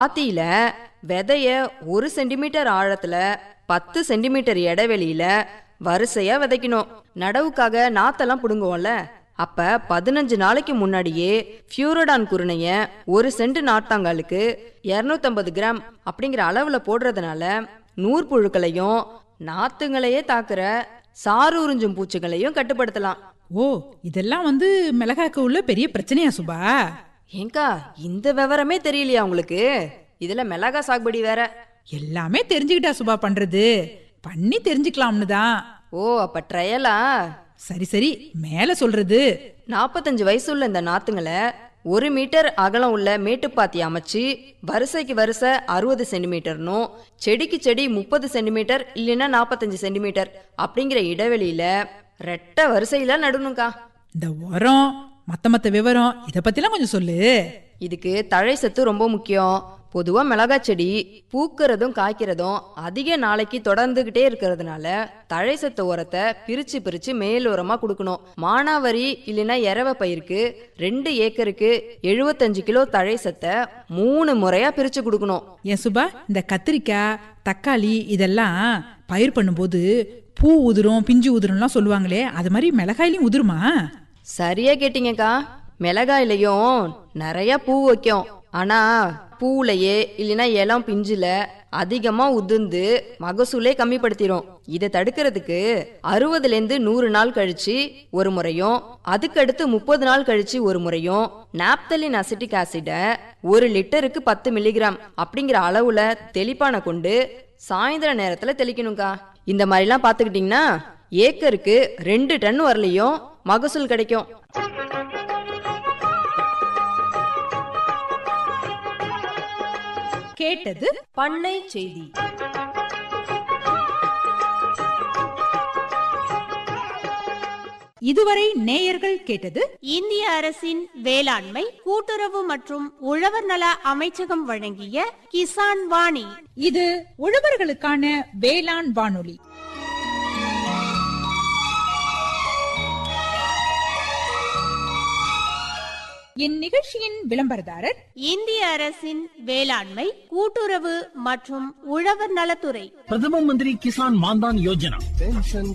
பாத்தியில விதைய ஒரு சென்டிமீட்டர் ஆழத்துல பத்து சென்டிமீட்டர் இடைவெளியில வரிசையா விதைக்கணும் நடவுக்காக நாத்தெல்லாம் புடுங்குவோம்ல அப்ப பதினஞ்சு நாளைக்கு முன்னாடியே ஃபியூரோடான் குருணைய ஒரு சென்ட் நாட்டாங்காலுக்கு 250 கிராம் அப்படிங்கிற அளவுல போடுறதுனால நூற்புழுக்களையும் நாத்துங்களையே தாக்குற சாறு உறிஞ்சும் பூச்சிகளையும் கட்டுப்படுத்தலாம் ஓ இதெல்லாம் வந்து மிளகாக்கு உள்ள பெரிய பிரச்சனையா சுபா ஏங்கா இந்த விவரமே தெரியலையா உங்களுக்கு இதுல மிளகா சாகுபடி வேற எல்லாமே தெரிஞ்சுக்கிட்டா சுபா பண்றது பண்ணி தெரிஞ்சுக்கலாம்னு தான் ஓ அப்ப ட்ரையலா சரி சரி மேல சொல்றது நாற்பத்தஞ்சு வயசு உள்ள இந்த நாத்துங்களை ஒரு மீட்டர் அகலம் உள்ள மேட்டுப்பாத்தி அமைச்சு வரிசைக்கு வரிசை அறுபது சென்டிமீட்டர்னும் செடிக்கு செடி முப்பது சென்டிமீட்டர் இல்லைன்னா நாற்பத்தஞ்சு சென்டிமீட்டர் அப்படிங்கிற இடைவெளியில ரெட்டை வரிசையில நடணும்க்கா இந்த உரம் மத்த மத்த விவரம் இத பத்திலாம் கொஞ்சம் சொல்லு இதுக்கு தழை சத்து ரொம்ப முக்கியம் பொதுவா மிளகாய் செடி பூக்கிறதும் காய்க்கிறதும் அதிக நாளைக்கு தொடர்ந்துகிட்டே இருக்கிறதுனால தழை சத்து உரத்தை பிரிச்சு பிரிச்சு மேல் உரமா கொடுக்கணும் மானாவரி இல்லைன்னா எரவ பயிருக்கு ரெண்டு ஏக்கருக்கு எழுபத்தஞ்சு கிலோ தழை சத்தை மூணு முறையா பிரிச்சு கொடுக்கணும் ஏன் சுபா இந்த கத்திரிக்காய் தக்காளி இதெல்லாம் பயிர் பண்ணும்போது பூ உதிரும் பிஞ்சு உதிரும்லாம் சொல்லுவாங்களே அது மாதிரி மிளகாயிலையும் உதிருமா சரியா கேட்டீங்கக்கா மிளகாயிலையும் நிறைய பூ வைக்கும் ஆனா பூவுலையே இல்லைன்னா இளம் பிஞ்சுல அதிகமா உதிர்ந்து மகசூலே கம்மிப்படுத்திடும் இதை தடுக்கிறதுக்கு அறுபதுல இருந்து நூறு நாள் கழிச்சு ஒரு முறையும் அதுக்கடுத்து முப்பது நாள் கழிச்சு ஒரு முறையும் நாப்தலின் அசிட்டிக் ஆசிட ஒரு லிட்டருக்கு பத்து மில்லிகிராம் அப்படிங்கிற அளவுல தெளிப்பானை கொண்டு சாயந்தர நேரத்துல தெளிக்கணும்க்கா இந்த மாதிரிலாம் பாத்துக்கிட்டீங்கன்னா ஏக்கருக்கு ரெண்டு டன் வரலையும் மகசூல் கிடைக்கும் கேட்டது பண்ணை செய்தி இதுவரை நேயர்கள் கேட்டது இந்திய அரசின் வேளாண்மை கூட்டுறவு மற்றும் உழவர் நல அமைச்சகம் வழங்கிய கிசான் வாணி இது உழவர்களுக்கான வேளாண் வானொலி இந்நிகழ்ச்சியின் விளம்பரதாரர் இந்திய அரசின் வேளாண்மை கூட்டுறவு மற்றும் உழவர் நலத்துறை பிரதம மந்திரி கிசான் மான்தான் யோஜனா